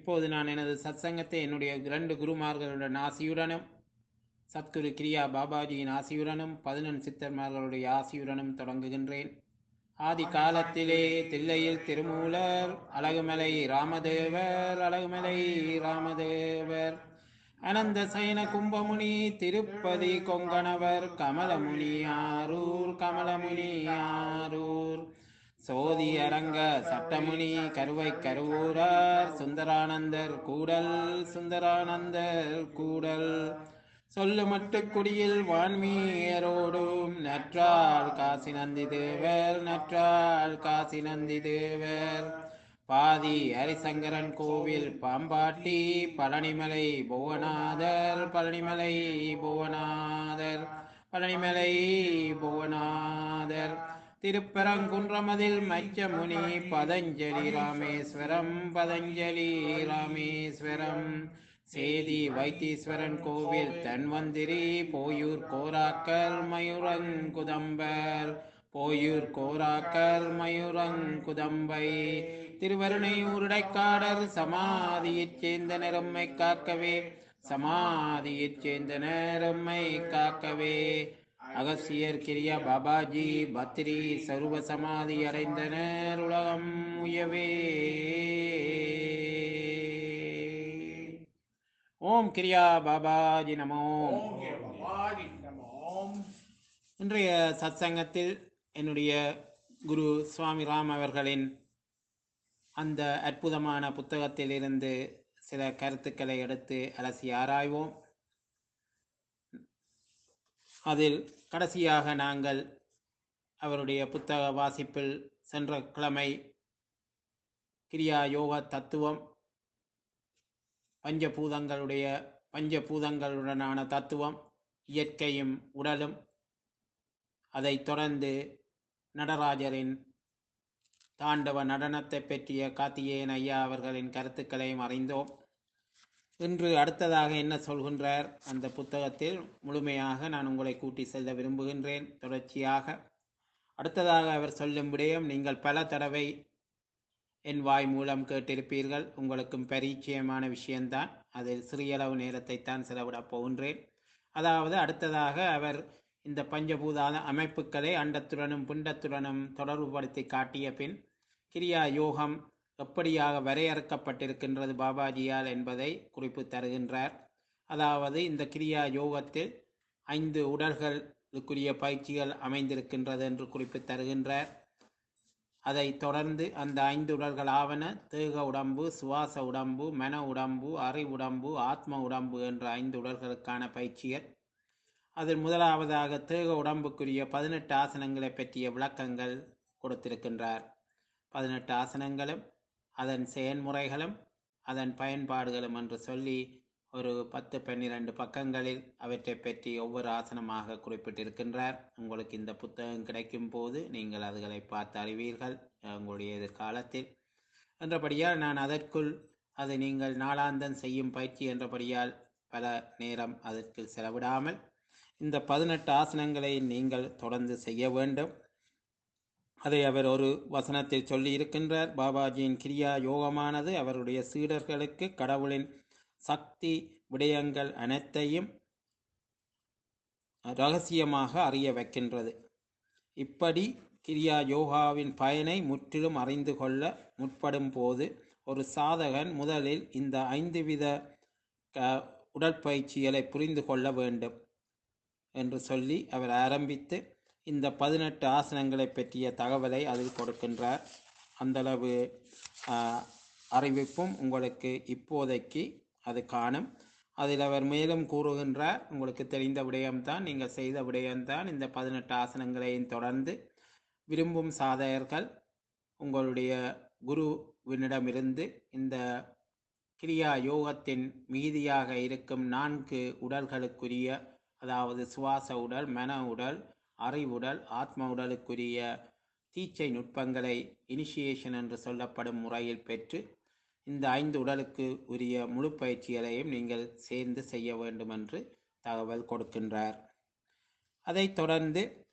இப்போது நான் எனது சத்சங்கத்தை என்னுடைய இரண்டு குருமார்களுடன் ஆசியுடனும் சத்குரு கிரியா பாபாஜியின் ஆசியுடனும் பதினெண் சித்தர்மார்களுடைய ஆசியுடனும் தொடங்குகின்றேன் ஆதி காலத்திலே தில்லையில் திருமூலர் அழகுமலை ராமதேவர் அழகுமலை ராமதேவர் அனந்த சயன கும்பமுனி திருப்பதி கொங்கணவர் கமலமுனி ஆரூர் கமலமுனி ஆரூர் சோதி அரங்க சட்டமுனி கருவை கருவூரார் சுந்தரானந்தர் கூடல் சுந்தரானந்தர் கூடல் சொல்லு மட்டுக்குடியில் வான்மீயரோடும் நற்றால் காசி நந்தி தேவர் நற்றால் காசி நந்தி தேவர் பாதி ஹரிசங்கரன் கோவில் பாம்பாட்டி பழனிமலை புவனாதர் பழனிமலை புவனாதர் பழனிமலை புவனாதர் திருப்பரங்குன்றமதில் மச்சமுனி பதஞ்சலி ராமேஸ்வரம் பதஞ்சலி ராமேஸ்வரம் சேதி வைத்தீஸ்வரன் கோவில் தன்வந்திரி போயூர் கோராக்கல் மயூரங்குதம்பர் போயூர் கோராக்கல் மயூரங்குதம்பை திருவருணையூருடைக்காடர் சமாதியைச் சேர்ந்த நெரும்மை காக்கவே சமாதியைச் சேர்ந்த நெரும்மை காக்கவே அகசியர் கிரியா பாபாஜி பத்ரி சர்வ சமாதி அடைந்தனர் உலகம் உயவே ஓம் கிரியா பாபாஜி நமோ ஓம் கே பவானி நமோம் இன்றைய சத்சங்கத்தில் என்னுடைய குரு சுவாமி ராம் அவர்களின் அந்த அற்புதமான புத்தகத்திலிருந்து சில கருத்துக்களை எடுத்து அலசி ஆராய்வோம் அதில் கடைசியாக நாங்கள் அவருடைய புத்தக வாசிப்பில் சென்ற கிழமை கிரியா யோக தத்துவம் பஞ்சபூதங்களுடைய பஞ்சபூதங்களுடனான தத்துவம் இயற்கையும் உடலும் அதைத் தொடர்ந்து நடராஜரின் தாண்டவ நடனத்தை பற்றிய கார்த்திகேயன் ஐயா அவர்களின் கருத்துக்களையும் அறிந்தோம் இன்று அடுத்ததாக என்ன சொல்கின்றார் அந்த புத்தகத்தில் முழுமையாக நான் உங்களை கூட்டி செல்ல விரும்புகின்றேன் தொடர்ச்சியாக அடுத்ததாக அவர் சொல்லும் விடயம் நீங்கள் பல தடவை என் வாய் மூலம் கேட்டிருப்பீர்கள் உங்களுக்கும் பரிச்சயமான விஷயம்தான் அதில் சிறியளவு நேரத்தை தான் செலவிடப் போகின்றேன் அதாவது அடுத்ததாக அவர் இந்த பஞ்சபூதான அமைப்புகளை அண்டத்துடனும் புண்டத்துடனும் தொடர்புபடுத்தி காட்டிய பின் கிரியா யோகம் எப்படியாக வரையறுக்கப்பட்டிருக்கின்றது பாபாஜியால் என்பதை குறிப்பு தருகின்றார் அதாவது இந்த கிரியா யோகத்தில் ஐந்து உடல்களுக்குரிய பயிற்சிகள் அமைந்திருக்கின்றது என்று குறிப்பு தருகின்றார் அதை தொடர்ந்து அந்த ஐந்து உடல்கள் ஆவன தேக உடம்பு சுவாச உடம்பு மன உடம்பு அறிவுடம்பு ஆத்ம உடம்பு என்ற ஐந்து உடல்களுக்கான பயிற்சிகள் அதில் முதலாவதாக தேக உடம்புக்குரிய பதினெட்டு ஆசனங்களை பற்றிய விளக்கங்கள் கொடுத்திருக்கின்றார் பதினெட்டு ஆசனங்களும் அதன் செயல்முறைகளும் அதன் பயன்பாடுகளும் என்று சொல்லி ஒரு பத்து பன்னிரண்டு பக்கங்களில் அவற்றை பற்றி ஒவ்வொரு ஆசனமாக குறிப்பிட்டிருக்கின்றார் உங்களுக்கு இந்த புத்தகம் கிடைக்கும் போது நீங்கள் அதுகளை பார்த்து அறிவீர்கள் உங்களுடைய எதிர்காலத்தில் என்றபடியால் நான் அதற்குள் அது நீங்கள் நாளாந்தம் செய்யும் பயிற்சி என்றபடியால் பல நேரம் அதற்கு செலவிடாமல் இந்த பதினெட்டு ஆசனங்களை நீங்கள் தொடர்ந்து செய்ய வேண்டும் அதை அவர் ஒரு வசனத்தில் சொல்லி இருக்கின்றார் பாபாஜியின் கிரியா யோகமானது அவருடைய சீடர்களுக்கு கடவுளின் சக்தி விடயங்கள் அனைத்தையும் ரகசியமாக அறிய வைக்கின்றது இப்படி கிரியா யோகாவின் பயனை முற்றிலும் அறிந்து கொள்ள முற்படும் போது ஒரு சாதகன் முதலில் இந்த ஐந்து வித க உடற்பயிற்சிகளை புரிந்து கொள்ள வேண்டும் என்று சொல்லி அவர் ஆரம்பித்து இந்த பதினெட்டு ஆசனங்களை பற்றிய தகவலை அதில் கொடுக்கின்றார் அந்தளவு அறிவிப்பும் உங்களுக்கு இப்போதைக்கு அது காணும் அதில் அவர் மேலும் கூறுகின்றார் உங்களுக்கு தெரிந்த விடயம்தான் நீங்கள் செய்த விடயம்தான் இந்த பதினெட்டு ஆசனங்களையும் தொடர்ந்து விரும்பும் சாதகர்கள் உங்களுடைய குருவினிடமிருந்து இந்த கிரியா யோகத்தின் மீதியாக இருக்கும் நான்கு உடல்களுக்குரிய அதாவது சுவாச உடல் மன உடல் அறிவுடல் ஆத்ம உடலுக்குரிய தீச்சை நுட்பங்களை இனிஷியேஷன் என்று சொல்லப்படும் முறையில் பெற்று இந்த ஐந்து உடலுக்கு உரிய முழு பயிற்சிகளையும் நீங்கள் சேர்ந்து செய்ய வேண்டும் என்று தகவல் கொடுக்கின்றார் அதைத் தொடர்ந்து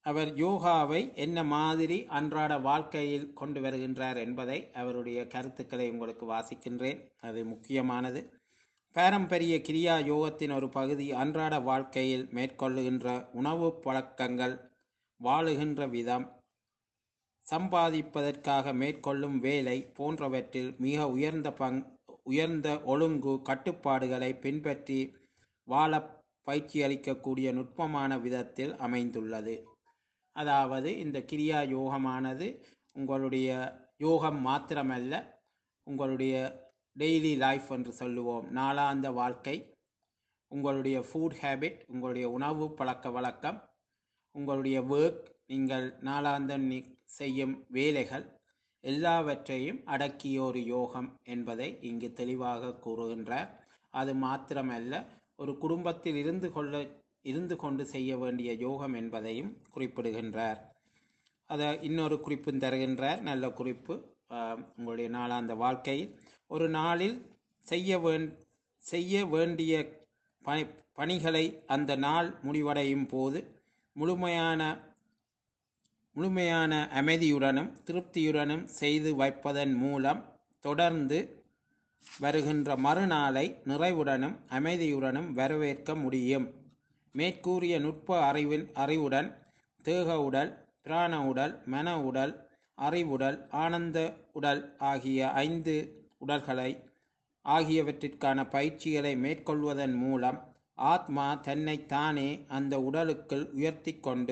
அவர் யோகாவை என்ன மாதிரி அன்றாட வாழ்க்கையில் கொண்டு வருகின்றார் என்பதை அவருடைய கருத்துக்களை உங்களுக்கு வாசிக்கின்றேன் அது முக்கியமானது பாரம்பரிய கிரியா யோகத்தின் ஒரு பகுதி அன்றாட வாழ்க்கையில் மேற்கொள்ளுகின்ற உணவு பழக்கங்கள் வாழுகின்ற விதம் சம்பாதிப்பதற்காக மேற்கொள்ளும் வேலை போன்றவற்றில் மிக உயர்ந்த பங் உயர்ந்த ஒழுங்கு கட்டுப்பாடுகளை பின்பற்றி வாழ பயிற்சியளிக்கக்கூடிய நுட்பமான விதத்தில் அமைந்துள்ளது அதாவது இந்த கிரியா யோகமானது உங்களுடைய யோகம் மாத்திரமல்ல உங்களுடைய டெய்லி லைஃப் என்று சொல்லுவோம் நாளாந்த வாழ்க்கை உங்களுடைய ஃபுட் ஹேபிட் உங்களுடைய உணவு பழக்க வழக்கம் உங்களுடைய ஒர்க் நீங்கள் நாளாந்தம் நீ செய்யும் வேலைகள் எல்லாவற்றையும் அடக்கிய ஒரு யோகம் என்பதை இங்கு தெளிவாக கூறுகின்றார் அது மாத்திரமல்ல ஒரு குடும்பத்தில் இருந்து கொள்ள இருந்து கொண்டு செய்ய வேண்டிய யோகம் என்பதையும் குறிப்பிடுகின்றார் அதை இன்னொரு குறிப்பும் தருகின்றார் நல்ல குறிப்பு ஆஹ், உங்களுடைய நாளாந்த வாழ்க்கையில் ஒரு நாளில் செய்ய வேண் செய்ய வேண்டிய பணி பணிகளை அந்த நாள் முடிவடையும் போது முழுமையான முழுமையான அமைதியுடனும் திருப்தியுடனும் செய்து வைப்பதன் மூலம் தொடர்ந்து வருகின்ற மறுநாளை நிறைவுடனும் அமைதியுடனும் வரவேற்க முடியும் மேற்கூறிய நுட்ப அறிவின் அறிவுடன் தேக உடல் பிராண உடல் மன உடல் அறிவுடல் ஆனந்த உடல் ஆகிய ஐந்து உடல்களை ஆகியவற்றிற்கான பயிற்சிகளை மேற்கொள்வதன் மூலம் ஆத்மா தன்னைத்தானே அந்த உடலுக்குள் உயர்த்தி கொண்டு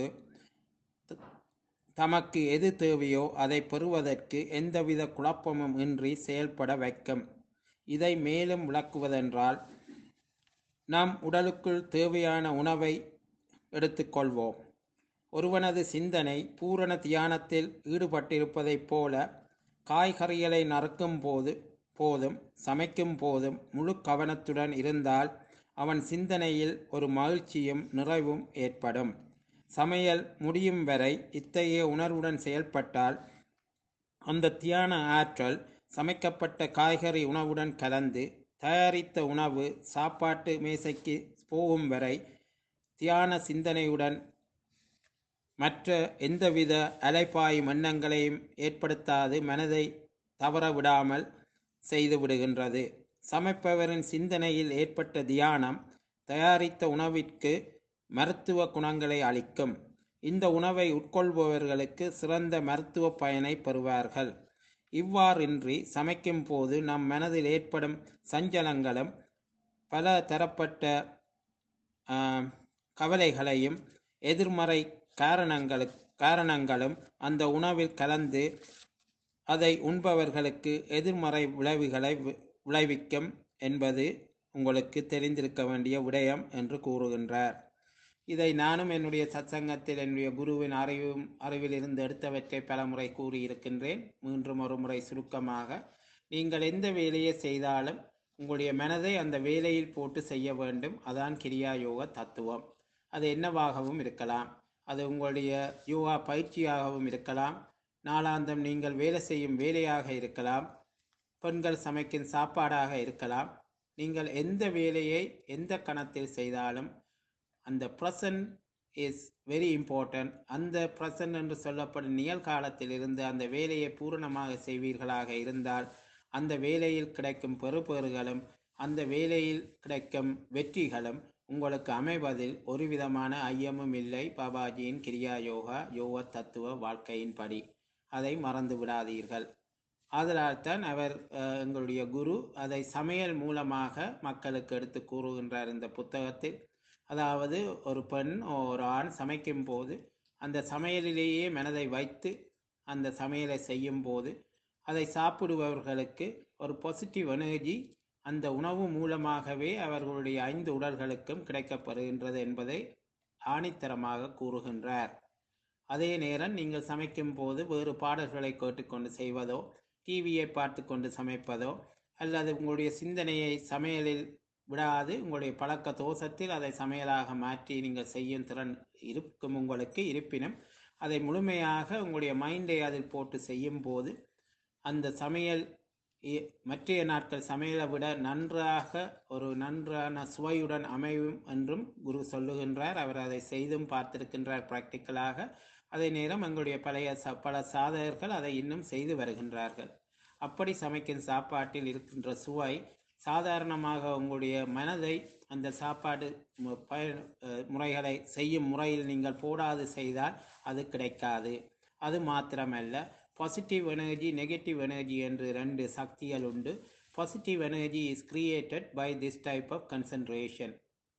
தமக்கு எது தேவையோ அதை பெறுவதற்கு எந்தவித குழப்பமும் இன்றி செயல்பட வைக்கும் இதை மேலும் விளக்குவதென்றால் நம் உடலுக்குள் தேவையான உணவை எடுத்துக்கொள்வோம் ஒருவனது சிந்தனை பூரண தியானத்தில் ஈடுபட்டிருப்பதைப் போல காய்கறிகளை நறுக்கும் போது போதும் சமைக்கும் போதும் முழு கவனத்துடன் இருந்தால் அவன் சிந்தனையில் ஒரு மகிழ்ச்சியும் நிறைவும் ஏற்படும் சமையல் முடியும் வரை இத்தகைய உணர்வுடன் செயல்பட்டால் அந்த தியான ஆற்றல் சமைக்கப்பட்ட காய்கறி உணவுடன் கலந்து தயாரித்த உணவு சாப்பாட்டு மேசைக்கு போகும் வரை தியான சிந்தனையுடன் மற்ற எந்தவித அலைப்பாயும் எண்ணங்களையும் ஏற்படுத்தாது மனதை தவற விடாமல் செய்து விடுகின்றது சமைப்பவரின் சிந்தனையில் ஏற்பட்ட தியானம் தயாரித்த உணவிற்கு மருத்துவ குணங்களை அளிக்கும் இந்த உணவை உட்கொள்பவர்களுக்கு சிறந்த மருத்துவ பயனை பெறுவார்கள் இவ்வாறின்றி சமைக்கும் போது நம் மனதில் ஏற்படும் சஞ்சலங்களும் பல தரப்பட்ட ஆஹ், கவலைகளையும் எதிர்மறை காரணங்களு காரணங்களும் அந்த உணவில் கலந்து அதை உண்பவர்களுக்கு எதிர்மறை விளைவுகளை வி- விளைவிக்கும் என்பது உங்களுக்கு தெரிந்திருக்க வேண்டிய விடயம் என்று கூறுகின்றார் இதை நானும் என்னுடைய சத்சங்கத்தில் என்னுடைய குருவின் அறிவும் அறிவிலிருந்து எடுத்தவற்றை பலமுறை கூறியிருக்கின்றேன் மீண்டும் ஒரு முறை சுருக்கமாக நீங்கள் எந்த வேலையை செய்தாலும் உங்களுடைய மனதை அந்த வேலையில் போட்டு செய்ய வேண்டும் அதான் கிரியா யோக தத்துவம் அது என்னவாகவும் இருக்கலாம் அது உங்களுடைய யோகா பயிற்சியாகவும் இருக்கலாம் நாளாந்தம் நீங்கள் வேலை செய்யும் வேலையாக இருக்கலாம் பெண்கள் சமைக்கும் சாப்பாடாக இருக்கலாம் நீங்கள் எந்த வேலையை எந்த கணத்தில் செய்தாலும் அந்த ப்ரெசன்ட் இஸ் வெரி இம்பார்ட்டன்ட் அந்த ப்ரெசன்ட் என்று சொல்லப்படும் நிகழ்காலத்தில் இருந்து அந்த வேலையை பூரணமாக செய்வீர்களாக இருந்தால் அந்த வேலையில் கிடைக்கும் பெறுபேறுகளும் அந்த வேலையில் கிடைக்கும் வெற்றிகளும் உங்களுக்கு அமைவதில் ஒரு விதமான ஐயமும் இல்லை பாபாஜியின் கிரியா யோகா யோக தத்துவ வாழ்க்கையின்படி அதை மறந்து விடாதீர்கள் ஆதலால் தான் அவர் அஹ், எங்களுடைய குரு அதை சமையல் மூலமாக மக்களுக்கு எடுத்து கூறுகின்றார் இந்த புத்தகத்தில் அதாவது ஒரு பெண் ஒரு ஆண் சமைக்கும் போது அந்த சமையலிலேயே மனதை வைத்து அந்த சமையலை செய்யும் போது அதை சாப்பிடுபவர்களுக்கு ஒரு பாசிட்டிவ் எனர்ஜி அந்த உணவு மூலமாகவே அவர்களுடைய ஐந்து உடல்களுக்கும் கிடைக்கப்படுகின்றது என்பதை ஆணித்தரமாக கூறுகின்றார் அதே நேரம் நீங்கள் சமைக்கும் போது வேறு பாடல்களை கேட்டுக்கொண்டு செய்வதோ டிவியை பார்த்து கொண்டு சமைப்பதோ அல்லது உங்களுடைய சிந்தனையை சமையலில் விடாது உங்களுடைய பழக்க தோஷத்தில் அதை சமையலாக மாற்றி நீங்கள் செய்யும் திறன் இருக்கும் உங்களுக்கு இருப்பினும் அதை முழுமையாக உங்களுடைய மைண்டை அதில் போட்டு செய்யும் போது அந்த சமையல் இ- மற்றைய நாட்கள் சமையலை விட நன்றாக ஒரு நன்றான சுவையுடன் அமையும் என்றும் குரு சொல்லுகின்றார் அவர் அதை செய்தும் பார்த்திருக்கின்றார் பிராக்டிக்கலாக அதே நேரம் எங்களுடைய பழைய ச பல சாதகர்கள் அதை இன்னும் செய்து வருகின்றார்கள் அப்படி சமைக்கும் சாப்பாட்டில் இருக்கின்ற சுவை சாதாரணமாக உங்களுடைய மனதை அந்த சாப்பாடு மு- பயன் அஹ், முறைகளை செய்யும் முறையில் நீங்கள் போடாது செய்தால் அது கிடைக்காது அது மாத்திரமல்ல பாசிட்டிவ் எனர்ஜி நெகட்டிவ் எனர்ஜி என்று ரெண்டு சக்திகள் உண்டு positive energy is created by this type of concentration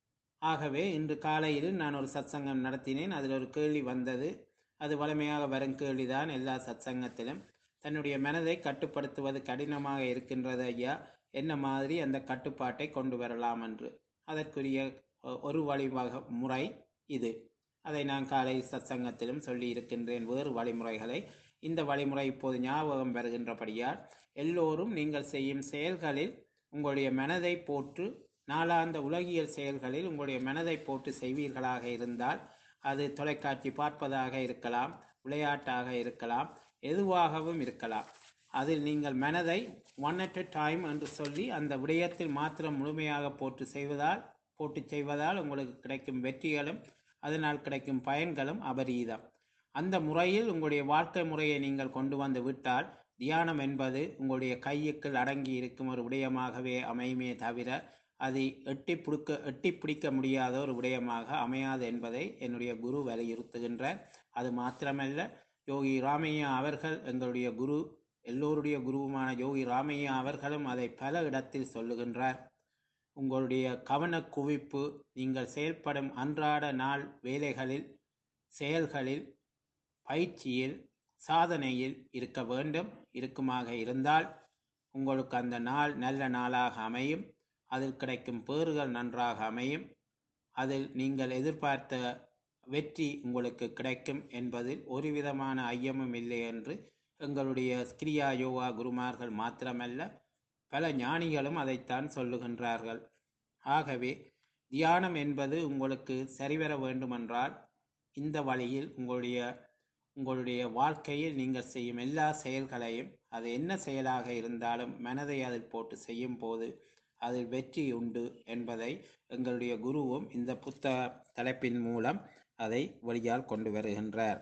ஆகவே இன்று காலையில் நான் ஒரு சத்சங்கம் நடத்தினேன் அதில் ஒரு கேள்வி வந்தது அது வலிமையாக வரும் கேள்விதான் எல்லா சத்சங்கத்திலும் தன்னுடைய மனதை கட்டுப்படுத்துவது கடினமாக இருக்கின்றது ஐயா என்ன மாதிரி அந்த கட்டுப்பாட்டை கொண்டு வரலாம் என்று அதற்குரிய ஒ- ஒரு வழிவக முறை இது அதை நான் காலை சத்சங்கத்திலும் சொல்லி இருக்கின்றேன் வேறு வழிமுறைகளை இந்த வழிமுறை இப்போது ஞாபகம் வருகின்றபடியால் எல்லோரும் நீங்கள் செய்யும் செயல்களில் உங்களுடைய மனதை போற்று நாளாந்த உலகியல் செயல்களில் உங்களுடைய மனதை போட்டு செய்வீர்களாக இருந்தால் அது தொலைக்காட்சி பார்ப்பதாக இருக்கலாம் விளையாட்டாக இருக்கலாம் எதுவாகவும் இருக்கலாம் அதில் நீங்கள் மனதை ஒன் அட் a டைம் என்று சொல்லி அந்த விடயத்தில் மாத்திரம் முழுமையாக போட்டு செய்வதால் போட்டு செய்வதால் உங்களுக்கு கிடைக்கும் வெற்றிகளும் அதனால் கிடைக்கும் பயன்களும் அபரீதம் அந்த முறையில் உங்களுடைய வாழ்க்கை முறையை நீங்கள் கொண்டு வந்து விட்டால் தியானம் என்பது உங்களுடைய கையுக்குள் அடங்கி இருக்கும் ஒரு விடயமாகவே அமையுமே தவிர அதை எட்டி பிடிக்க எட்டி பிடிக்க முடியாத ஒரு விடயமாக அமையாது என்பதை என்னுடைய குரு வலியுறுத்துகின்றார் அது மாத்திரமல்ல யோகி ராமையா அவர்கள் எங்களுடைய குரு எல்லோருடைய குருவுமான யோகி ராமையா அவர்களும் அதை பல இடத்தில் சொல்லுகின்றார் உங்களுடைய கவன குவிப்பு நீங்கள் செயல்படும் அன்றாட நாள் வேலைகளில் செயல்களில் பயிற்சியில் சாதனையில் இருக்க வேண்டும் இருக்குமாக இருந்தால் உங்களுக்கு அந்த நாள் நல்ல நாளாக அமையும் அதில் கிடைக்கும் பேறுகள் நன்றாக அமையும் அதில் நீங்கள் எதிர்பார்த்த வெற்றி உங்களுக்கு கிடைக்கும் என்பதில் ஒரு விதமான ஐயமும் இல்லை என்று எங்களுடைய கிரியா யோகா குருமார்கள் மாத்திரமல்ல பல ஞானிகளும் அதைத்தான் சொல்லுகின்றார்கள் ஆகவே தியானம் என்பது உங்களுக்கு சரிவர வேண்டுமென்றால் இந்த வழியில் உங்களுடைய உங்களுடைய வாழ்க்கையில் நீங்கள் செய்யும் எல்லா செயல்களையும் அது என்ன செயலாக இருந்தாலும் மனதை அதில் போட்டு செய்யும் போது அதில் வெற்றி உண்டு என்பதை எங்களுடைய குருவும் இந்த புத்தக தலைப்பின் மூலம் அதை வழியால் கொண்டு வருகின்றார்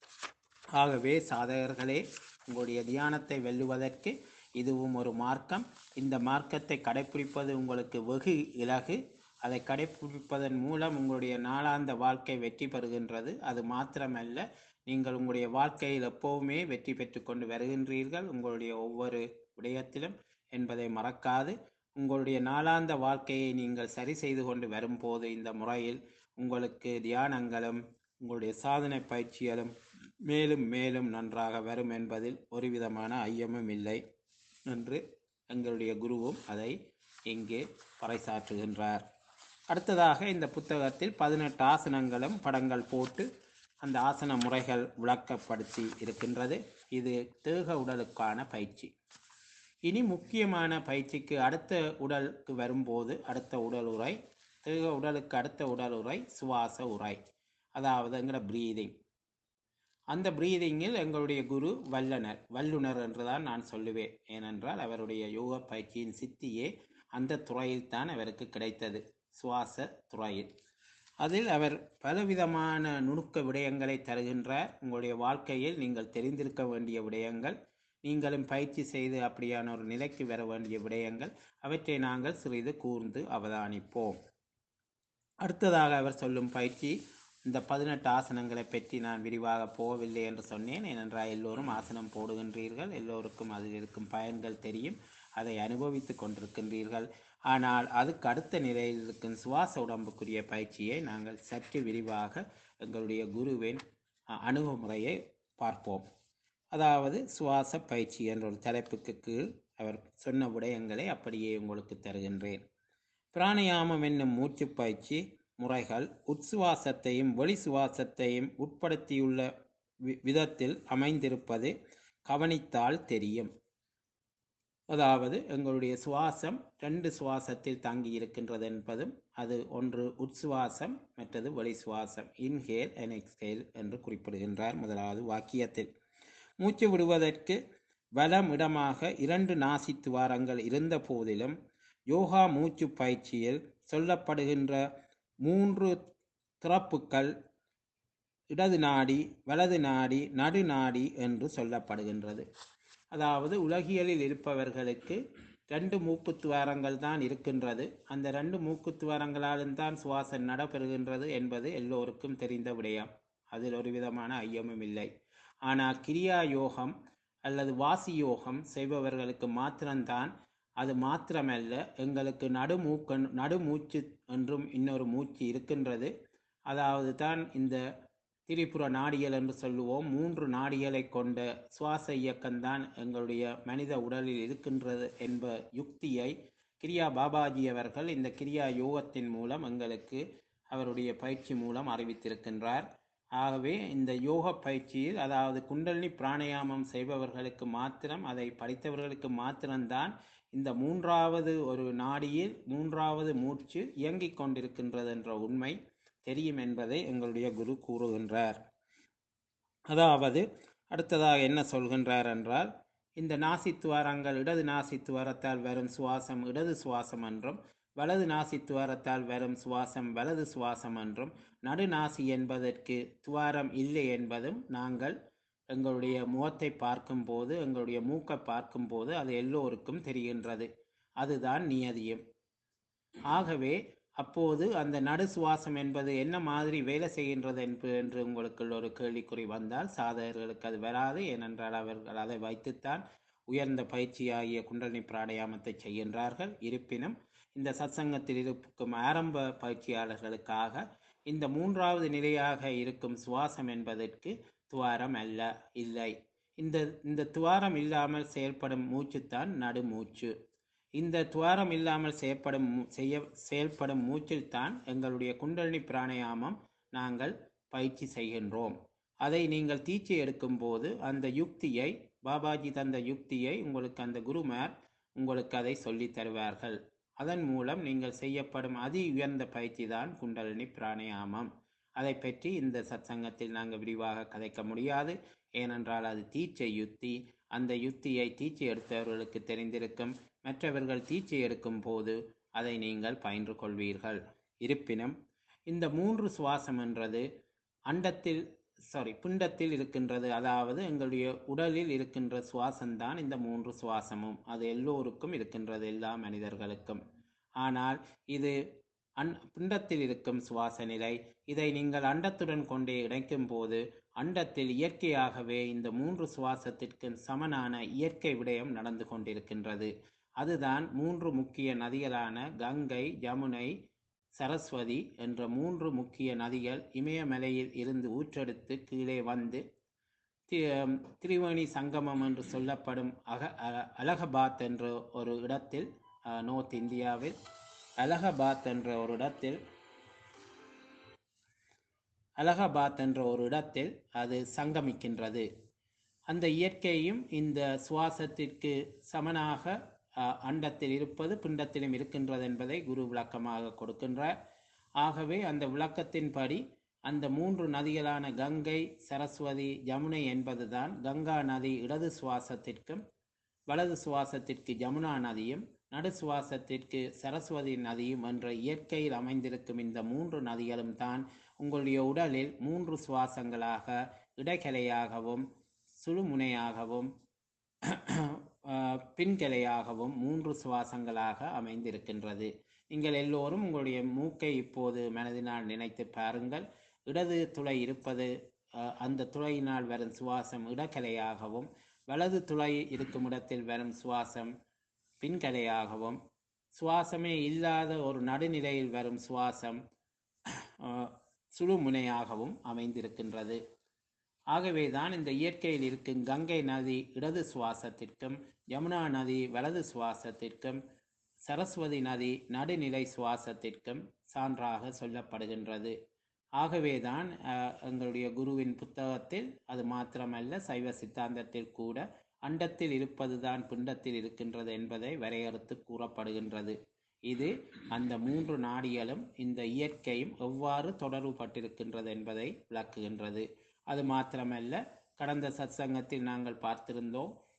ஆகவே சாதகர்களே உங்களுடைய தியானத்தை வெல்லுவதற்கு இதுவும் ஒரு மார்க்கம் இந்த மார்க்கத்தை கடைப்பிடிப்பது உங்களுக்கு வெகு இலகு அதை கடைப்பிடிப்பதன் மூலம் உங்களுடைய நாளாந்த வாழ்க்கை வெற்றி பெறுகின்றது அது மாத்திரமல்ல நீங்கள் உங்களுடைய வாழ்க்கையில் எப்போவுமே வெற்றி பெற்று கொண்டு வருகின்றீர்கள் உங்களுடைய ஒவ்வொரு விடயத்திலும் என்பதை மறக்காது உங்களுடைய நாளாந்த வாழ்க்கையை நீங்கள் சரி செய்து கொண்டு வரும்போது இந்த முறையில் உங்களுக்கு தியானங்களும் உங்களுடைய சாதனை பயிற்சிகளும் மேலும் மேலும் நன்றாக வரும் என்பதில் ஒரு விதமான ஐயமும் இல்லை என்று எங்களுடைய குருவும் அதை இங்கே பறைசாற்றுகின்றார் அடுத்ததாக இந்த புத்தகத்தில் பதினெட்டு ஆசனங்களும் படங்கள் போட்டு அந்த ஆசன முறைகள் விளக்கப்படுத்தி இருக்கின்றது இது தேக உடலுக்கான பயிற்சி இனி முக்கியமான பயிற்சிக்கு அடுத்த உடலுக்கு வரும்போது அடுத்த உடல் உரை தேக உடலுக்கு அடுத்த உடல் உரை சுவாச உரை அதாவது எங்களோட பிரீதிங் அந்த பிரீதிங்கில் எங்களுடைய குரு வல்லனர் வல்லுனர் என்றுதான் நான் சொல்லுவேன் ஏனென்றால் அவருடைய யோக பயிற்சியின் சித்தியே அந்த துறையில் தான் அவருக்கு கிடைத்தது சுவாச துறையில் அதில் அவர் பலவிதமான நுணுக்க விடயங்களை தருகின்றார் உங்களுடைய வாழ்க்கையில் நீங்கள் தெரிந்திருக்க வேண்டிய விடயங்கள் நீங்களும் பயிற்சி செய்து அப்படியான ஒரு நிலைக்கு வர வேண்டிய விடயங்கள் அவற்றை நாங்கள் சிறிது கூர்ந்து அவதானிப்போம் அடுத்ததாக அவர் சொல்லும் பயிற்சி இந்த பதினெட்டு ஆசனங்களை பற்றி நான் விரிவாக போகவில்லை என்று சொன்னேன் ஏனென்றால் எல்லோரும் ஆசனம் போடுகின்றீர்கள் எல்லோருக்கும் அதில் இருக்கும் பயன்கள் தெரியும் அதை அனுபவித்து கொண்டிருக்கின்றீர்கள் ஆனால் அதுக்கு அடுத்த நிலையில் இருக்கும் சுவாச உடம்புக்குரிய பயிற்சியை நாங்கள் சற்று விரிவாக எங்களுடைய குருவின் அ, அணுகுமுறையை பார்ப்போம் அதாவது சுவாச பயிற்சி என்ற ஒரு தலைப்புக்கு கீழ் அவர் சொன்ன விடயங்களை அப்படியே உங்களுக்கு தருகின்றேன் பிராணயாமம் என்னும் மூச்சு பயிற்சி முறைகள் உட்சுவாசத்தையும் வெளி சுவாசத்தையும் உட்படுத்தியுள்ள வி- விதத்தில் அமைந்திருப்பது கவனித்தால் தெரியும் அதாவது எங்களுடைய சுவாசம் ரெண்டு சுவாசத்தில் தங்கி இருக்கின்றது என்பதும் அது ஒன்று உட்சுவாசம் மற்றது வெளி சுவாசம் இன்ஹேல் அண்ட் எக்ஸ்ஹேல் என்று குறிப்பிடுகின்றார் முதலாவது வாக்கியத்தில் மூச்சு விடுவதற்கு வலம் இடமாக இரண்டு நாசி துவாரங்கள் இருந்த போதிலும் யோகா மூச்சு பயிற்சியில் சொல்லப்படுகின்ற மூன்று திறப்புக்கள் இடது நாடி வலது நாடி நடு நாடி என்று சொல்லப்படுகின்றது அதாவது உலகியலில் இருப்பவர்களுக்கு ரெண்டு மூக்கு துவாரங்கள் தான் இருக்கின்றது அந்த ரெண்டு மூக்கு துவாரங்களாலும் தான் சுவாசம் நடைபெறுகின்றது என்பது எல்லோருக்கும் தெரிந்த விடயம் அதில் ஒரு விதமான ஐயமும் இல்லை ஆனால் கிரியா யோகம் அல்லது வாசி யோகம் செய்பவர்களுக்கு மாத்திரம்தான் அது மாத்திரமல்ல எங்களுக்கு நடுமூக்க நடுமூச்சு என்றும் இன்னொரு மூச்சு இருக்கின்றது அதாவது தான் இந்த திரிபுர நாடியல் என்று சொல்லுவோம் மூன்று நாடிகளை கொண்ட சுவாச இயக்கம்தான் எங்களுடைய மனித உடலில் இருக்கின்றது என்ப யுக்தியை கிரியா பாபாஜி அவர்கள் இந்த கிரியா யோகத்தின் மூலம் எங்களுக்கு அவருடைய பயிற்சி மூலம் அறிவித்திருக்கின்றார் ஆகவே இந்த யோக பயிற்சியில் அதாவது குண்டலினி பிராணாயாமம் செய்பவர்களுக்கு மாத்திரம் அதை படித்தவர்களுக்கு மாத்திரம்தான் இந்த மூன்றாவது ஒரு நாடியில் மூன்றாவது மூச்சு இயங்கிக் கொண்டிருக்கின்றது என்ற உண்மை தெரியும் என்பதை எங்களுடைய குரு கூறுகின்றார் அதாவது அடுத்ததாக என்ன சொல்கின்றார் என்றால் இந்த நாசித்துவாரங்கள் இடது நாசித்துவாரத்தால் வரும் சுவாசம் இடது சுவாசம் என்றும் வலது நாசித்துவாரத்தால் வரும் சுவாசம் வலது சுவாசம் என்றும் நடுநாசி என்பதற்கு துவாரம் இல்லை என்பதும் நாங்கள் எங்களுடைய முகத்தை பார்க்கும்போது எங்களுடைய மூக்கை பார்க்கும்போது அது எல்லோருக்கும் தெரிகின்றது அதுதான் நியதியும் ஆகவே அப்போது அந்த நடு சுவாசம் என்பது என்ன மாதிரி வேலை செய்கின்றது என்பது என்று உங்களுக்கு ஒரு கேள்விக்குறி வந்தால் சாதகர்களுக்கு அது வராது ஏனென்றால் அவர்கள் அதை வைத்துத்தான் உயர்ந்த பயிற்சியாகிய குண்டலினி பிராணாயாமத்தை செய்கின்றார்கள் இருப்பினும் இந்த சத்சங்கத்தில் இருக்கும் ஆரம்ப பயிற்சியாளர்களுக்காக இந்த மூன்றாவது நிலையாக இருக்கும் சுவாசம் என்பதற்கு துவாரம் அல்ல இல்லை இந்த இந்த துவாரம் இல்லாமல் செயல்படும் மூச்சுத்தான் நடுமூச்சு இந்த துவாரம் இல்லாமல் செயற்படும் மூ- செய்ய செயல்படும் மூச்சில்தான் எங்களுடைய குண்டலினி பிராணாயாமம் நாங்கள் பயிற்சி செய்கின்றோம் அதை நீங்கள் தீட்சை எடுக்கும் போது அந்த யுக்தியை பாபாஜி தந்த யுக்தியை உங்களுக்கு அந்த குருமார் உங்களுக்கு அதை சொல்லித் தருவார்கள் அதன் மூலம் நீங்கள் செய்யப்படும் அதி உயர்ந்த பயிற்சி தான் குண்டலினி பிராணாயாமம் அதை பற்றி இந்த சத்சங்கத்தில் நாங்கள் விரிவாக கதைக்க முடியாது ஏனென்றால் அது தீட்சை யுக்தி அந்த யுக்தியை தீட்சை எடுத்தவர்களுக்கு தெரிந்திருக்கும் மற்றவர்கள் தீட்சை எடுக்கும் போது அதை நீங்கள் பயின்று கொள்வீர்கள் இருப்பினும் இந்த மூன்று சுவாசம் என்றது அண்டத்தில் சாரி பிண்டத்தில் இருக்கின்றது அதாவது எங்களுடைய உடலில் இருக்கின்ற சுவாசம்தான் இந்த மூன்று சுவாசமும் அது எல்லோருக்கும் இருக்கின்றது எல்லா மனிதர்களுக்கும் ஆனால் இது அன் பிண்டத்தில் இருக்கும் சுவாச நிலை இதை நீங்கள் அண்டத்துடன் கொண்டே இணைக்கும் போது அண்டத்தில் இயற்கையாகவே இந்த மூன்று சுவாசத்திற்கு சமனான இயற்கை விடயம் நடந்து கொண்டிருக்கின்றது அதுதான் மூன்று முக்கிய நதிகளான கங்கை யமுனை சரஸ்வதி என்ற மூன்று முக்கிய நதிகள் இமயமலையில் இருந்து ஊற்றெடுத்து கீழே வந்து தி- திரிவேணி சங்கமம் என்று சொல்லப்படும் அக அ- அலகாபாத் என்ற ஒரு இடத்தில் அஹ், நோர்த் இந்தியாவில் அலகாபாத் என்ற ஒரு இடத்தில் அலகாபாத் என்ற ஒரு இடத்தில் அது சங்கமிக்கின்றது அந்த இயற்கையும் இந்த சுவாசத்திற்கு சமனாக அஹ், அண்டத்தில் இருப்பது பிண்டத்திலும் இருக்கின்றது என்பதை குரு விளக்கமாக கொடுக்கின்றார் ஆகவே அந்த விளக்கத்தின்படி அந்த மூன்று நதிகளான கங்கை சரஸ்வதி யமுனை என்பதுதான் கங்கா நதி இடது சுவாசத்திற்கும் வலது சுவாசத்திற்கு யமுனா நதியும் நடு சுவாசத்திற்கு சரஸ்வதி நதியும் என்ற இயற்கையில் அமைந்திருக்கும் இந்த மூன்று நதிகளும் தான் உங்களுடைய உடலில் மூன்று சுவாசங்களாக இடைக்கலையாகவும் சுழுமுனையாகவும் ஆஹ், பின்கிளையாகவும் மூன்று சுவாசங்களாக அமைந்திருக்கின்றது நீங்கள் எல்லோரும் உங்களுடைய மூக்கை இப்போது மனதினால் நினைத்து பாருங்கள் இடது துளை இருப்பது ஆஹ், அந்த துளையினால் வரும் சுவாசம் இடக்கலையாகவும் வலது துளை இருக்கும் இடத்தில் வரும் சுவாசம் பின்கலையாகவும் சுவாசமே இல்லாத ஒரு நடுநிலையில் வரும் சுவாசம் ஆஹ், சுழுமுனையாகவும் அமைந்திருக்கின்றது ஆகவேதான் இந்த இயற்கையில் இருக்கும் கங்கை நதி இடது சுவாசத்திற்கும் யமுனா நதி வலது சுவாசத்திற்கும் சரஸ்வதி நதி நடுநிலை சுவாசத்திற்கும் சான்றாக சொல்லப்படுகின்றது ஆகவேதான் அஹ், எங்களுடைய குருவின் புத்தகத்தில் அது மாத்திரமல்ல சைவ சித்தாந்தத்தில் கூட அண்டத்தில் இருப்பதுதான் பிண்டத்தில் இருக்கின்றது என்பதை வரையறுத்து கூறப்படுகின்றது இது அந்த மூன்று நாடிகளும் இந்த இயற்கையும் எவ்வாறு தொடர்புபட்டிருக்கின்றது என்பதை விளக்குகின்றது அது மாத்திரமல்ல கடந்த சத்சங்கத்தில் நாங்கள் பார்த்திருந்தோம்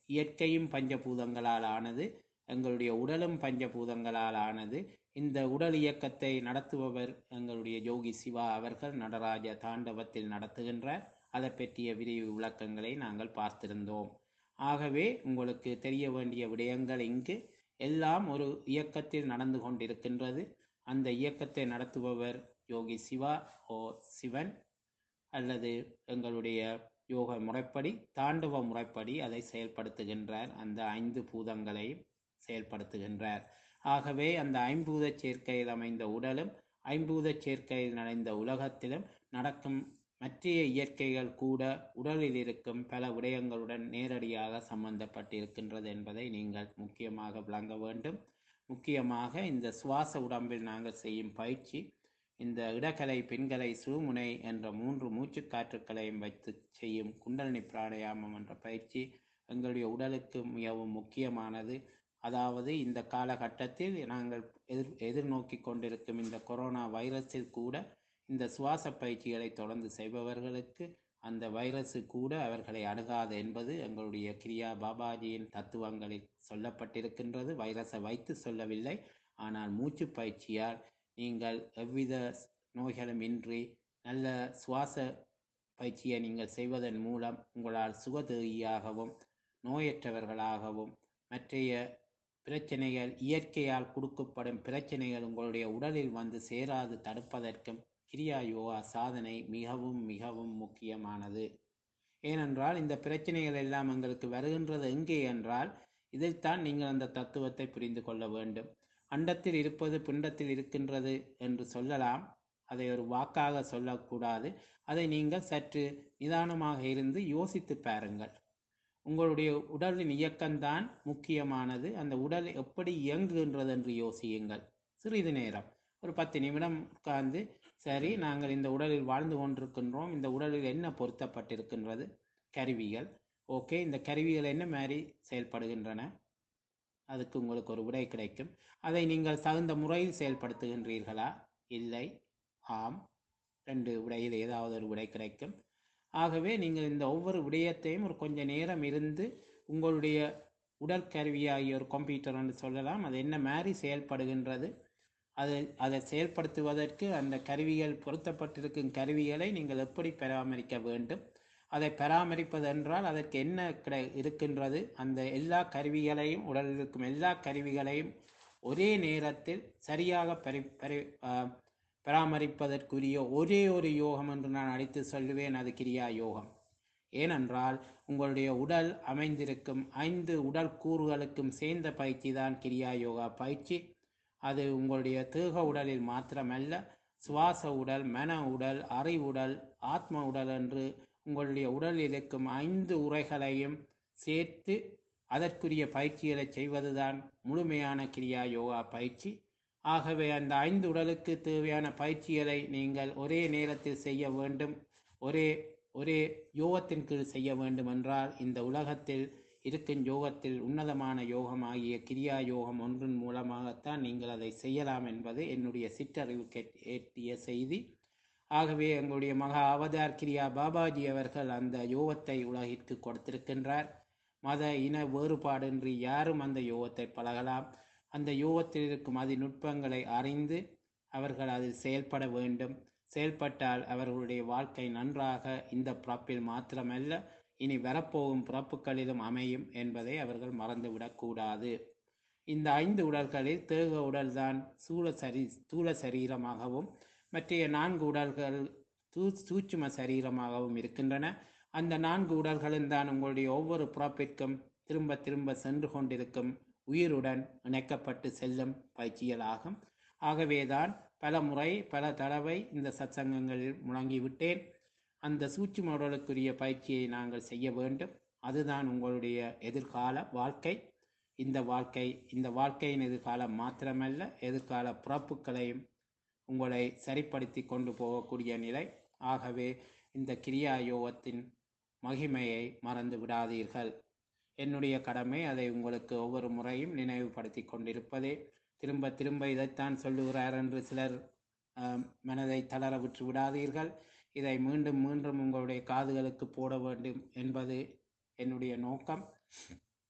இயற்கையும் பஞ்சபூதங்களால் ஆனது எங்களுடைய உடலும் பஞ்சபூதங்களால் ஆனது இந்த உடல் இயக்கத்தை நடத்துபவர் எங்களுடைய யோகி சிவா அவர்கள் நடராஜ தாண்டவத்தில் நடத்துகின்றார் அதை பற்றிய விரிவு விளக்கங்களை நாங்கள் பார்த்திருந்தோம் ஆகவே உங்களுக்கு தெரிய வேண்டிய விடயங்கள் இங்கு எல்லாம் ஒரு இயக்கத்தில் நடந்து கொண்டிருக்கின்றது அந்த இயக்கத்தை நடத்துபவர் யோகி சிவா ஓ சிவன் அல்லது எங்களுடைய யோக முறைப்படி தாண்டவ முறைப்படி அதை செயல்படுத்துகின்றார் அந்த ஐந்து பூதங்களையும் செயல்படுத்துகின்றார் ஆகவே அந்த ஐம்பூத சேர்க்கையில் அமைந்த உடலும் ஐம்பூத சேர்க்கையில் நடைந்த உலகத்திலும் நடக்கும் மற்ற இயற்கைகள் கூட உடலில் இருக்கும் பல விடயங்களுடன் நேரடியாக சம்பந்தப்பட்டிருக்கின்றது என்பதை நீங்கள் முக்கியமாக விளங்க வேண்டும் முக்கியமாக இந்த சுவாச உடம்பில் நாங்கள் செய்யும் பயிற்சி இந்த இடக்கலை பெண்களை சுழுமுனை என்ற மூன்று மூச்சுக்காற்றுக்களையும் வைத்து செய்யும் குண்டலினி பிராணாயாமம் என்ற பயிற்சி எங்களுடைய உடலுக்கு மிகவும் முக்கியமானது அதாவது இந்த காலகட்டத்தில் நாங்கள் எதிர் எதிர்நோக்கி கொண்டிருக்கும் இந்த கொரோனா வைரஸில் கூட இந்த சுவாச பயிற்சிகளை தொடர்ந்து செய்பவர்களுக்கு அந்த வைரஸு கூட அவர்களை அணுகாது என்பது எங்களுடைய கிரியா பாபாஜியின் தத்துவங்களில் சொல்லப்பட்டிருக்கின்றது வைரஸை வைத்து சொல்லவில்லை ஆனால் மூச்சு பயிற்சியால் நீங்கள் எவ்வித நோய்களும் இன்றி நல்ல சுவாச பயிற்சியை நீங்கள் செய்வதன் மூலம் உங்களால் சுகதேகியாகவும் நோயற்றவர்களாகவும் மற்றைய பிரச்சனைகள் இயற்கையால் கொடுக்கப்படும் பிரச்சனைகள் உங்களுடைய உடலில் வந்து சேராது தடுப்பதற்கும் கிரியா யோகா சாதனை மிகவும் மிகவும் முக்கியமானது ஏனென்றால் இந்த பிரச்சனைகள் எல்லாம் எங்களுக்கு வருகின்றது எங்கே என்றால் இதைத்தான் நீங்கள் அந்த தத்துவத்தை புரிந்து கொள்ள வேண்டும் அண்டத்தில் இருப்பது பிண்டத்தில் இருக்கின்றது என்று சொல்லலாம் அதை ஒரு வாக்காக சொல்லக்கூடாது அதை நீங்கள் சற்று நிதானமாக இருந்து யோசித்து பாருங்கள் உங்களுடைய உடலின் இயக்கம்தான் முக்கியமானது அந்த உடல் எப்படி இயங்குகின்றது என்று யோசியுங்கள் சிறிது நேரம் ஒரு பத்து நிமிடம் உட்கார்ந்து சரி நாங்கள் இந்த உடலில் வாழ்ந்து கொண்டிருக்கின்றோம் இந்த உடலில் என்ன பொருத்தப்பட்டிருக்கின்றது கருவிகள் ஓகே இந்த கருவிகள் என்ன மாதிரி செயல்படுகின்றன அதுக்கு உங்களுக்கு ஒரு விடை கிடைக்கும் அதை நீங்கள் தகுந்த முறையில் செயல்படுத்துகின்றீர்களா இல்லை ஆம் ரெண்டு விடையில் ஏதாவது ஒரு விடை கிடைக்கும் ஆகவே நீங்கள் இந்த ஒவ்வொரு விடயத்தையும் ஒரு கொஞ்ச நேரம் இருந்து உங்களுடைய உடற்கருவியாகிய ஒரு கம்ப்யூட்டர் என்று சொல்லலாம் அது என்ன மாதிரி செயல்படுகின்றது அது அதை செயல்படுத்துவதற்கு அந்த கருவிகள் பொருத்தப்பட்டிருக்கும் கருவிகளை நீங்கள் எப்படி பராமரிக்க வேண்டும் அதை பராமரிப்பது என்றால் அதற்கு என்ன கிடை இருக்கின்றது அந்த எல்லா கருவிகளையும் உடலில் இருக்கும் எல்லா கருவிகளையும் ஒரே நேரத்தில் சரியாக பரி பரி ஆ, பராமரிப்பதற்குரிய ஒரே ஒரு யோகம் என்று நான் அழைத்து சொல்லுவேன் அது கிரியா யோகம் ஏனென்றால் உங்களுடைய உடல் அமைந்திருக்கும் ஐந்து உடல் கூறுகளுக்கும் சேர்ந்த பயிற்சி தான் கிரியா யோகா பயிற்சி அது உங்களுடைய தேக உடலில் மாத்திரமல்ல சுவாச உடல் மன உடல் அறிவுடல் ஆத்ம உடல் என்று உங்களுடைய உடலில் இருக்கும் ஐந்து உரைகளையும் சேர்த்து அதற்குரிய பயிற்சிகளை செய்வதுதான் முழுமையான கிரியா யோகா பயிற்சி ஆகவே அந்த ஐந்து உடலுக்கு தேவையான பயிற்சிகளை நீங்கள் ஒரே நேரத்தில் செய்ய வேண்டும் ஒரே ஒரே யோகத்தின் கீழ் செய்ய வேண்டும் என்றால் இந்த உலகத்தில் இருக்கும் யோகத்தில் உன்னதமான யோகம் ஆகிய கிரியா யோகம் ஒன்றின் மூலமாகத்தான் நீங்கள் அதை செய்யலாம் என்பது என்னுடைய சிற்றறிவு கேட்- ஏற்றிய செய்தி ஆகவே எங்களுடைய மகா அவதார் கிரியா பாபாஜி அவர்கள் அந்த யோகத்தை உலகிற்கு கொடுத்திருக்கின்றார் மத இன வேறுபாடின்றி யாரும் அந்த யோகத்தை பழகலாம் அந்த யோகத்தில் இருக்கும் அதிநுட்பங்களை அறிந்து அவர்கள் அதில் செயல்பட வேண்டும் செயல்பட்டால் அவர்களுடைய வாழ்க்கை நன்றாக இந்த பிறப்பில் மாத்திரமல்ல இனி வரப்போகும் பிறப்புகளிலும் அமையும் என்பதை அவர்கள் மறந்துவிடக்கூடாது இந்த ஐந்து உடல்களில் தேக உடல்தான் சூழ சரி ஸ்தூல சரீரமாகவும் மற்றைய நான்கு உடல்கள் சூ சூட்சும சரீரமாகவும் இருக்கின்றன அந்த நான்கு உடல்களும் தான் உங்களுடைய ஒவ்வொரு பிறப்பிற்கும் திரும்ப திரும்ப சென்று கொண்டிருக்கும் உயிருடன் இணைக்கப்பட்டு செல்லும் பயிற்சிகளாகும் ஆகவேதான் பல முறை பல தடவை இந்த சத்சங்கங்களில் முழங்கிவிட்டேன் அந்த சூட்சும உடலுக்குரிய பயிற்சியை நாங்கள் செய்ய வேண்டும் அதுதான் உங்களுடைய எதிர்கால வாழ்க்கை இந்த வாழ்க்கை இந்த வாழ்க்கையின் எதிர்காலம் மாத்திரமல்ல எதிர்கால பிறப்புகளையும் உங்களை சரிப்படுத்தி கொண்டு போகக்கூடிய நிலை ஆகவே இந்த கிரியா யோகத்தின் மகிமையை மறந்து விடாதீர்கள் என்னுடைய கடமை அதை உங்களுக்கு ஒவ்வொரு முறையும் நினைவுபடுத்தி கொண்டிருப்பதே திரும்ப திரும்ப இதைத்தான் சொல்லுகிறார் என்று சிலர் ஆம், மனதை தளர விட்டு விடாதீர்கள் இதை மீண்டும் மீண்டும் உங்களுடைய காதுகளுக்கு போட வேண்டும் என்பது என்னுடைய நோக்கம்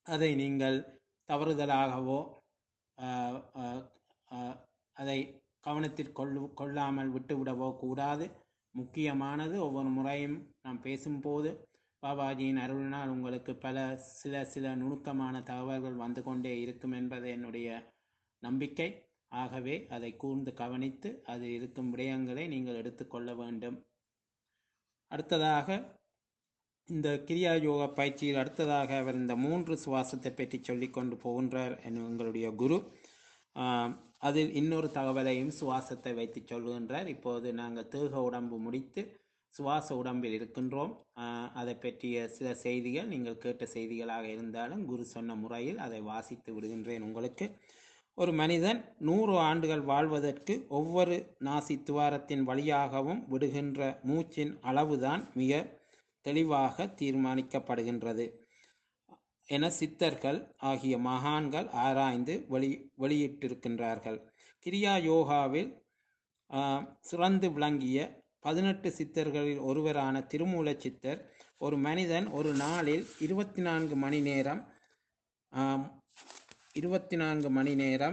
அதை நீங்கள் தவறுதலாகவோ ஆஹ், ஆஹ், ஆஹ், அதை கவனத்தில் கொள்ளு கொள்ளாமல் விட்டுவிடவோ கூடாது முக்கியமானது ஒவ்வொரு முறையும் நாம் பேசும்போது பாபாஜியின் அருளினால் உங்களுக்கு பல சில சில நுணுக்கமான தகவல்கள் வந்து கொண்டே இருக்கும் என்பது என்னுடைய நம்பிக்கை ஆகவே அதை கூர்ந்து கவனித்து அது இருக்கும் விடயங்களை நீங்கள் எடுத்துக்கொள்ள வேண்டும் அடுத்ததாக இந்த கிரியா யோகா பயிற்சியில் அடுத்ததாக அவர் இந்த மூன்று சுவாசத்தை பற்றி சொல்லிக் கொண்டு போகின்றார் என் எங்களுடைய குரு ஆம், அதில் இன்னொரு தகவலையும் சுவாசத்தை வைத்து சொல்லுகின்றார் இப்போது நாங்கள் தேக உடம்பு முடித்து சுவாச உடம்பில் இருக்கின்றோம் ஆஹ், அதை பற்றிய சில செய்திகள் நீங்கள் கேட்ட செய்திகளாக இருந்தாலும் குரு சொன்ன முறையில் அதை வாசித்து விடுகின்றேன் உங்களுக்கு ஒரு மனிதன் நூறு ஆண்டுகள் வாழ்வதற்கு ஒவ்வொரு நாசி துவாரத்தின் வழியாகவும் விடுகின்ற மூச்சின் அளவுதான் மிக தெளிவாக தீர்மானிக்கப்படுகின்றது என சித்தர்கள் ஆகிய மகான்கள் ஆராய்ந்து வெளி வெளியிட்டிருக்கின்றார்கள் கிரியா யோகாவில் ஆஹ், சிறந்து விளங்கிய பதினெட்டு சித்தர்களில் ஒருவரான திருமூல சித்தர் ஒரு மனிதன் ஒரு நாளில் இருபத்தி நான்கு மணி நேரம் ஆம், இருபத்தி நான்கு மணி நேரம்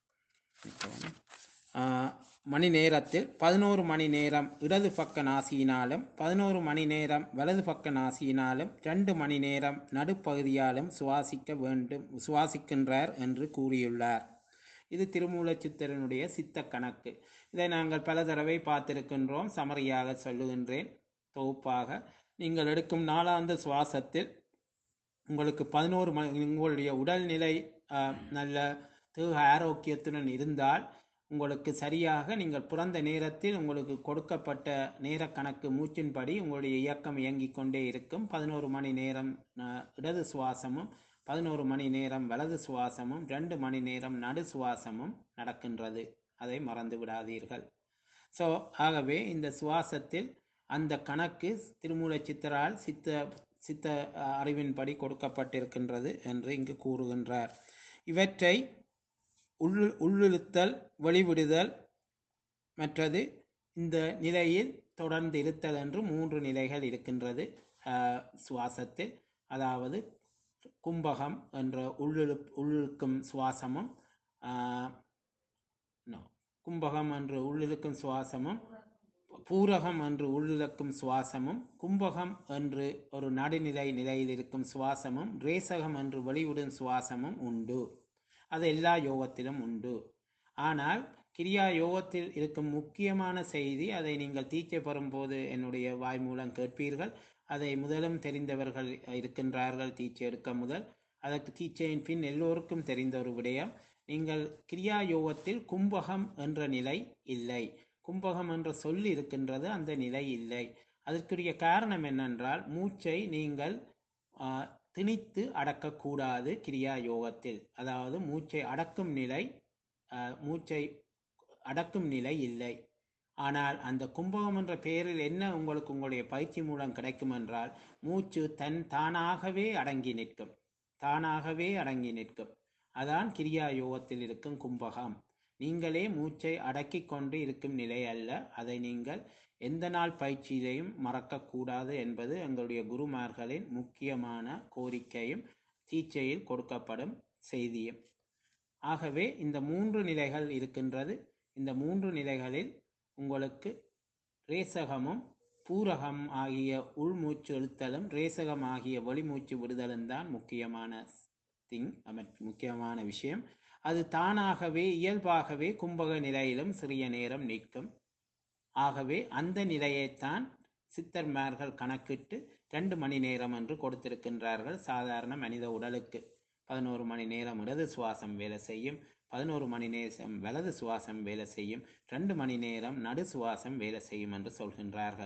ஆஹ், மணி நேரத்தில் பதினோரு மணி நேரம் இடது பக்க நாசியினாலும் பதினோரு மணி நேரம் வலது பக்க நாசியினாலும் ரெண்டு மணி நேரம் நடுப்பகுதியாலும் சுவாசிக்க வேண்டும் சுவாசிக்கின்றார் என்று கூறியுள்ளார் இது திருமூல சித்தரனுடைய சித்த கணக்கு இதை நாங்கள் பல தடவை பார்த்திருக்கின்றோம் சமரியாக சொல்லுகின்றேன் தொகுப்பாக நீங்கள் எடுக்கும் நாளாந்த சுவாசத்தில் உங்களுக்கு பதினோரு மணி உங்களுடைய உடல்நிலை ஆஹ், நல்ல தேக ஆரோக்கியத்துடன் இருந்தால் உங்களுக்கு சரியாக நீங்கள் பிறந்த நேரத்தில் உங்களுக்கு கொடுக்கப்பட்ட நேர கணக்கு மூச்சின்படி உங்களுடைய இயக்கம் இயங்கிக் கொண்டே இருக்கும் பதினோரு மணி நேரம் ஆஹ், இடது சுவாசமும் பதினோரு மணி நேரம் வலது சுவாசமும் ரெண்டு மணி நேரம் நடு சுவாசமும் நடக்கின்றது அதை மறந்து விடாதீர்கள் ஸோ ஆகவே இந்த சுவாசத்தில் அந்த கணக்கு திருமூல சித்தரால் சித்த சித்த அஹ், அறிவின்படி கொடுக்கப்பட்டிருக்கின்றது என்று இங்கு கூறுகின்றார் இவற்றை உள்ளு உள்ளிழுத்தல் வெளிவிடுதல் மற்றது இந்த நிலையில் தொடர்ந்து இருத்தல் என்று மூன்று நிலைகள் இருக்கின்றது அஹ், சுவாசத்தில் அதாவது கும்பகம் என்ற உள்ளிழு உள்ளிழுக்கும் சுவாசமும் ஆஹ், no. கும்பகம் என்று உள்ளிழுக்கும் சுவாசமும் பூரகம் என்று உள்ளிழுக்கும் சுவாசமும் கும்பகம் என்று ஒரு நடுநிலை நிலையில் இருக்கும் சுவாசமும் ரேசகம் என்று வெளிவிடும் சுவாசமும் உண்டு அது எல்லா யோகத்திலும் உண்டு ஆனால் கிரியா யோகத்தில் இருக்கும் முக்கியமான செய்தி அதை நீங்கள் தீட்சை பெறும்போது என்னுடைய வாய் மூலம் கேட்பீர்கள் அதை முதலும் தெரிந்தவர்கள் இருக்கின்றார்கள் தீட்சை எடுக்க முதல் அதற்கு தீட்சையின் பின் எல்லோருக்கும் தெரிந்த ஒரு விடயம் நீங்கள் கிரியா யோகத்தில் கும்பகம் என்ற நிலை இல்லை கும்பகம் என்ற சொல் இருக்கின்றது அந்த நிலை இல்லை அதற்குரிய காரணம் என்னென்றால் மூச்சை நீங்கள் ஆ, திணித்து அடக்கக்கூடாது கிரியா யோகத்தில் அதாவது மூச்சை அடக்கும் நிலை ஆ, மூச்சை அடக்கும் நிலை இல்லை ஆனால் அந்த கும்பகம் என்ற பெயரில் என்ன உங்களுக்கு உங்களுடைய பயிற்சி மூலம் கிடைக்கும் என்றால் மூச்சு தன் தானாகவே அடங்கி நிற்கும் தானாகவே அடங்கி நிற்கும் அதான் கிரியா யோகத்தில் இருக்கும் கும்பகம் நீங்களே மூச்சை அடக்கி கொண்டு இருக்கும் நிலை அல்ல அதை நீங்கள் எந்த நாள் பயிற்சியிலையும் மறக்கக்கூடாது என்பது எங்களுடைய குருமார்களின் முக்கியமான கோரிக்கையும் தீட்சையில் கொடுக்கப்படும் செய்தியும் ஆகவே இந்த மூன்று நிலைகள் இருக்கின்றது இந்த மூன்று நிலைகளில் உங்களுக்கு ரேசகமும் பூரகம் ஆகிய உள்மூச்சு இழுத்தலும் ரேசகம் ஆகிய வெளிமூச்சு விடுதலும் தான் முக்கியமான திங் முக்கியமான விஷயம் அது தானாகவே இயல்பாகவே கும்பக நிலையிலும் சிறிய நேரம் நிற்கும் ஆகவே அந்த நிலையைத்தான் சித்தர்மார்கள் கணக்கிட்டு ரெண்டு மணி நேரம் என்று கொடுத்திருக்கின்றார்கள் சாதாரண மனித உடலுக்கு பதினோரு மணி நேரம் இடது சுவாசம் வேலை செய்யும் பதினோரு மணி நேரம் வலது சுவாசம் வேலை செய்யும் ரெண்டு மணி நேரம் நடு சுவாசம் வேலை செய்யும் என்று சொல்கின்றார்கள்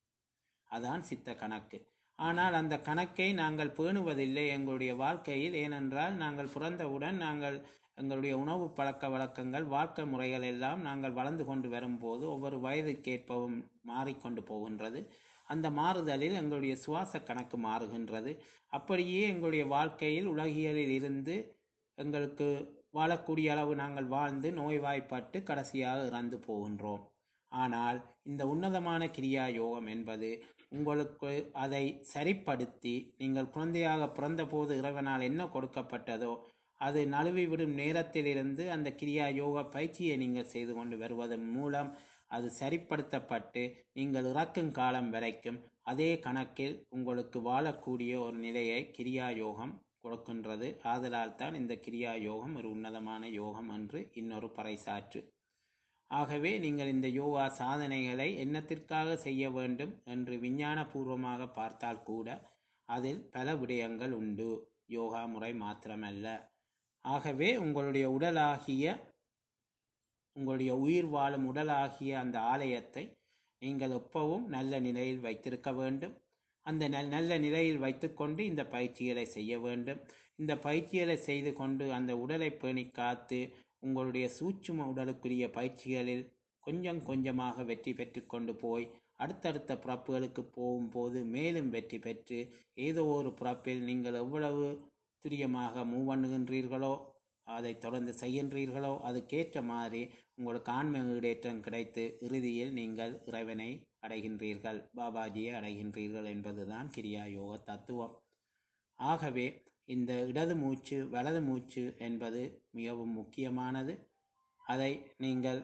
அதான் சித்த கணக்கு ஆனால் அந்த கணக்கை நாங்கள் பேணுவதில்லை எங்களுடைய வாழ்க்கையில் ஏனென்றால் நாங்கள் பிறந்தவுடன் நாங்கள் எங்களுடைய உணவு பழக்க வழக்கங்கள் வாழ்க்கை முறைகள் எல்லாம் நாங்கள் வளர்ந்து கொண்டு வரும்போது ஒவ்வொரு வயதுக்கேற்பவும் மாறிக்கொண்டு போகின்றது அந்த மாறுதலில் எங்களுடைய சுவாச கணக்கு மாறுகின்றது அப்படியே எங்களுடைய வாழ்க்கையில் உலகியலில் இருந்து எங்களுக்கு வாழக்கூடிய அளவு நாங்கள் வாழ்ந்து நோய்வாய்ப்பட்டு கடைசியாக இறந்து போகின்றோம் ஆனால் இந்த உன்னதமான கிரியா யோகம் என்பது உங்களுக்கு அதை சரிப்படுத்தி நீங்கள் குழந்தையாக பிறந்தபோது இறைவனால் என்ன கொடுக்கப்பட்டதோ அது நழுவி விடும் நேரத்திலிருந்து அந்த கிரியா யோகா பயிற்சியை நீங்கள் செய்து கொண்டு வருவதன் மூலம் அது சரிப்படுத்தப்பட்டு நீங்கள் இறக்கும் காலம் வரைக்கும் அதே கணக்கில் உங்களுக்கு வாழக்கூடிய ஒரு நிலையை கிரியா யோகம் கொடுக்கின்றது ஆதலால் தான் இந்த கிரியா யோகம் ஒரு உன்னதமான யோகம் என்று இன்னொரு பறைசாற்று ஆகவே நீங்கள் இந்த யோகா சாதனைகளை என்னத்திற்காக செய்ய வேண்டும் என்று விஞ்ஞானபூர்வமாக பார்த்தால் கூட அதில் பல விடயங்கள் உண்டு யோகா முறை மாத்திரமல்ல ஆகவே உங்களுடைய உடலாகிய உங்களுடைய உயிர் வாழும் உடலாகிய அந்த ஆலயத்தை நீங்கள் எப்பவும் நல்ல நிலையில் வைத்திருக்க வேண்டும் அந்த நல் நல்ல நிலையில் வைத்துக்கொண்டு இந்த பயிற்சிகளை செய்ய வேண்டும் இந்த பயிற்சிகளை செய்து கொண்டு அந்த உடலை பேணி காத்து உங்களுடைய சூட்சும உடலுக்குரிய பயிற்சிகளில் கொஞ்சம் கொஞ்சமாக வெற்றி பெற்று கொண்டு போய் அடுத்தடுத்த பிறப்புகளுக்கு போகும்போது மேலும் வெற்றி பெற்று ஏதோ ஒரு பிறப்பில் நீங்கள் எவ்வளவு துரியமாக மூவ் பண்ணுகின்றீர்களோ அதை தொடர்ந்து செய்கின்றீர்களோ அதுக்கேற்ற மாதிரி உங்களுக்கு ஆன்ம ஈடேற்றம் கிடைத்து இறுதியில் நீங்கள் இறைவனை அடைகின்றீர்கள் பாபாஜியை அடைகின்றீர்கள் என்பதுதான் கிரியா யோக தத்துவம் ஆகவே இந்த இடது மூச்சு வலது மூச்சு என்பது மிகவும் முக்கியமானது அதை நீங்கள்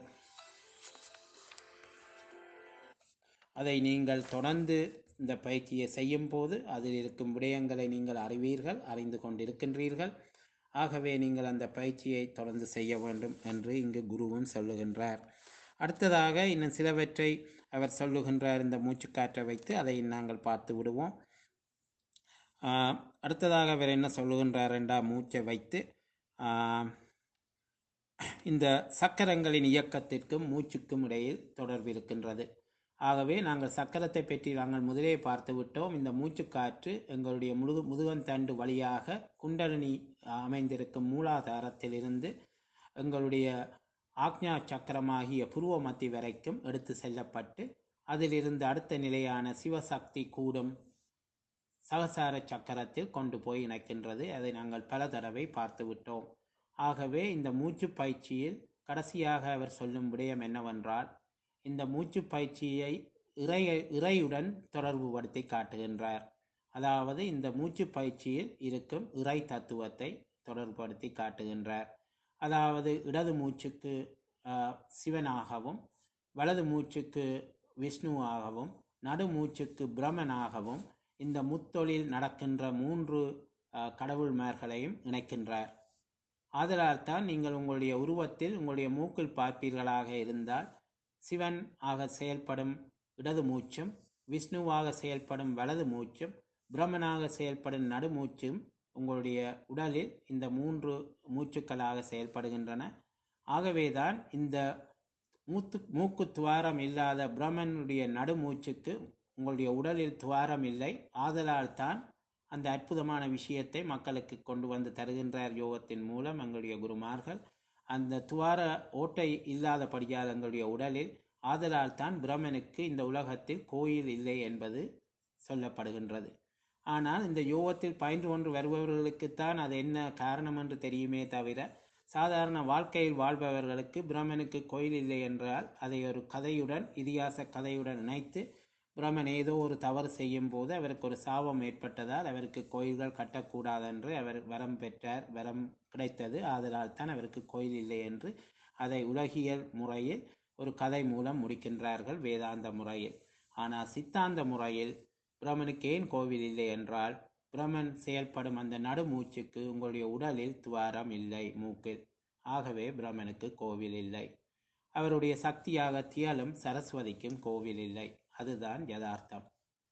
அதை நீங்கள் தொடர்ந்து இந்த பயிற்சியை செய்யும் போது அதில் இருக்கும் விடயங்களை நீங்கள் அறிவீர்கள் அறிந்து கொண்டிருக்கின்றீர்கள் ஆகவே நீங்கள் அந்த பயிற்சியை தொடர்ந்து செய்ய வேண்டும் என்று இங்கு குருவும் சொல்லுகின்றார் அடுத்ததாக இன்னும் சிலவற்றை அவர் சொல்லுகின்றார் இந்த மூச்சுக்காற்றை வைத்து அதை நாங்கள் பார்த்து விடுவோம் ஆஹ், அடுத்ததாக அவர் என்ன சொல்லுகின்றார் என்றா மூச்சை வைத்து ஆஹ், இந்த சக்கரங்களின் இயக்கத்திற்கும் மூச்சுக்கும் இடையில் தொடர்பு இருக்கின்றது ஆகவே நாங்கள் சக்கரத்தை பற்றி நாங்கள் முதலே பார்த்து விட்டோம் இந்த மூச்சுக்காற்று எங்களுடைய முதுகு முதுகந்தண்டு வழியாக குண்டலினி அமைந்திருக்கும் மூலாதாரத்திலிருந்து எங்களுடைய ஆக்ஞா சக்கரமாகிய புருவ மத்தி வரைக்கும் எடுத்து செல்லப்பட்டு அதிலிருந்து அடுத்த நிலையான சிவசக்தி கூடும் சகசார சக்கரத்தில் கொண்டு போய் இணைக்கின்றது அதை நாங்கள் பல தடவை பார்த்து விட்டோம் ஆகவே இந்த மூச்சு பயிற்சியில் கடைசியாக அவர் சொல்லும் விடயம் என்னவென்றால் இந்த மூச்சு பயிற்சியை இறை இறையுடன் தொடர்புபடுத்தி காட்டுகின்றார் அதாவது இந்த மூச்சு பயிற்சியில் இருக்கும் இறை தத்துவத்தை தொடர்புபடுத்தி காட்டுகின்றார் அதாவது இடது மூச்சுக்கு ஆஹ், சிவனாகவும் வலது மூச்சுக்கு விஷ்ணுவாகவும் நடு மூச்சுக்கு பிரமனாகவும் இந்த முத்தொழில் நடக்கின்ற மூன்று ஆஹ், கடவுள்மார்களையும் இணைக்கின்றார் ஆதலால் தான் நீங்கள் உங்களுடைய உருவத்தில் உங்களுடைய மூக்கில் பார்ப்பீர்களாக இருந்தால் சிவன் ஆக செயல்படும் இடது மூச்சும் விஷ்ணுவாக செயல்படும் வலது மூச்சும் பிரம்மனாக செயல்படும் நடுமூச்சும் உங்களுடைய உடலில் இந்த மூன்று மூச்சுக்களாக செயல்படுகின்றன ஆகவேதான் இந்த மூத்து மூக்கு துவாரம் இல்லாத பிரம்மனுடைய நடுமூச்சுக்கு உங்களுடைய உடலில் துவாரம் இல்லை ஆதலால் தான் அந்த அற்புதமான விஷயத்தை மக்களுக்கு கொண்டு வந்து தருகின்றார் யோகத்தின் மூலம் எங்களுடைய குருமார்கள் அந்த துவார ஓட்டை இல்லாதபடியால் எங்களுடைய உடலில் ஆதலால் தான் பிரம்மனுக்கு இந்த உலகத்தில் கோயில் இல்லை என்பது சொல்லப்படுகின்றது ஆனால் இந்த யோகத்தில் பயின்று கொண்டு வருபவர்களுக்குத்தான் அது என்ன காரணம் என்று தெரியுமே தவிர சாதாரண வாழ்க்கையில் வாழ்பவர்களுக்கு பிரம்மனுக்கு கோயில் இல்லை என்றால் அதை ஒரு கதையுடன் இதிகாச கதையுடன் இணைத்து பிரம்மன் ஏதோ ஒரு தவறு செய்யும் போது அவருக்கு ஒரு சாபம் ஏற்பட்டதால் அவருக்கு கோயில்கள் கட்டக்கூடாது என்று அவர் வரம் பெற்றார் வரம் கிடைத்தது ஆதலால் தான் அவருக்கு கோயில் இல்லை என்று அதை உலகியல் முறையில் ஒரு கதை மூலம் முடிக்கின்றார்கள் வேதாந்த முறையில் ஆனால் சித்தாந்த முறையில் பிரம்மனுக்கு ஏன் கோவில் இல்லை என்றால் பிரம்மன் செயல்படும் அந்த நடுமூச்சுக்கு உங்களுடைய உடலில் துவாரம் இல்லை மூக்கில் ஆகவே பிரம்மனுக்கு கோவில் இல்லை அவருடைய சக்தியாக தியலும் சரஸ்வதிக்கும் கோவில் இல்லை அதுதான் யதார்த்தம்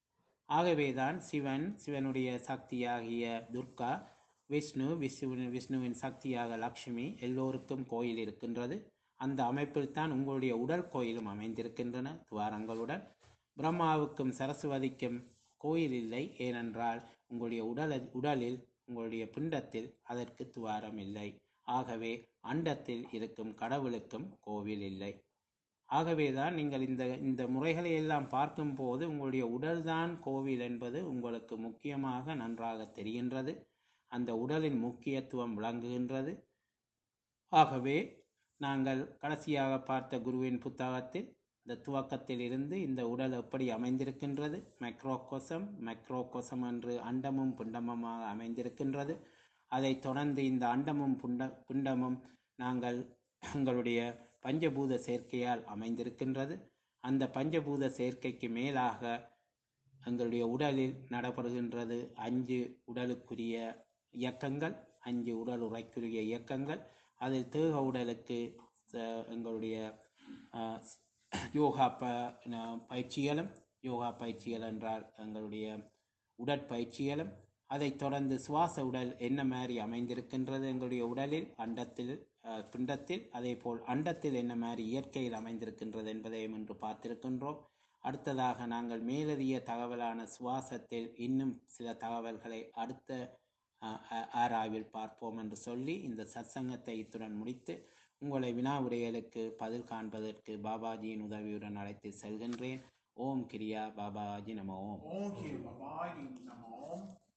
ஆகவேதான் சிவன் சிவனுடைய சக்தியாகிய துர்கா விஷ்ணு விஷ்ணு விஷ்ணுவின் சக்தியாக லக்ஷ்மி எல்லோருக்கும் கோயில் இருக்கின்றது அந்த அமைப்பில் தான் உங்களுடைய உடல் கோயிலும் அமைந்திருக்கின்றன துவாரங்களுடன் பிரம்மாவுக்கும் சரஸ்வதிக்கும் கோயில் இல்லை ஏனென்றால் உங்களுடைய உடல உடலில் உங்களுடைய பிண்டத்தில் அதற்கு துவாரம் இல்லை ஆகவே அண்டத்தில் இருக்கும் கடவுளுக்கும் கோவில் இல்லை ஆகவேதான் நீங்கள் இந்த இந்த முறைகளை எல்லாம் பார்க்கும்போது உங்களுடைய உடல்தான் கோவில் என்பது உங்களுக்கு முக்கியமாக நன்றாக தெரிகின்றது அந்த உடலின் முக்கியத்துவம் விளங்குகின்றது ஆகவே நாங்கள் கடைசியாக பார்த்த குருவின் புத்தகத்தில் இந்த துவக்கத்தில் இருந்து இந்த உடல் எப்படி அமைந்திருக்கின்றது மைக்ரோகோசம் மைக்ரோகோசம் என்று அண்டமும் புண்டமுமாக அமைந்திருக்கின்றது அதைத் தொடர்ந்து இந்த அண்டமும் புண்ட புண்டமும் நாங்கள் எங்களுடைய பஞ்சபூத சேர்க்கையால் அமைந்திருக்கின்றது அந்த பஞ்சபூத சேர்க்கைக்கு மேலாக எங்களுடைய உடலில் நடைபெறுகின்றது அஞ்சு உடலுக்குரிய இயக்கங்கள் அஞ்சு உடல் உரைக்குரிய இயக்கங்கள் அதில் தேக உடலுக்கு ச- எங்களுடைய ஆஹ், யோகா ப ந- பயிற்சிகளும் யோகா பயிற்சிகள் என்றால் எங்களுடைய உடற்பயிற்சிகளும் அதைத் தொடர்ந்து சுவாச உடல் என்ன மாதிரி அமைந்திருக்கின்றது எங்களுடைய உடலில் அண்டத்தில் அஹ், பிண்டத்தில் அதே போல் அண்டத்தில் என்ன மாதிரி இயற்கையில் அமைந்திருக்கின்றது என்பதையும் இன்று பார்த்திருக்கின்றோம் அடுத்ததாக நாங்கள் மேலதிக தகவலான சுவாசத்தில் இன்னும் சில தகவல்களை அடுத்த அஹ், அ- ஆராய்வில் பார்ப்போம் என்று சொல்லி இந்த சத்சங்கத்தை இத்துடன் முடித்து உங்களை வினா விடைகளுக்கு பதில் காண்பதற்கு பாபாஜியின் உதவியுடன் அழைத்து செல்கின்றேன் ஓம் கிரியா பாபாஜி நம ஓம் ஓம் கிரி பவானி நமோ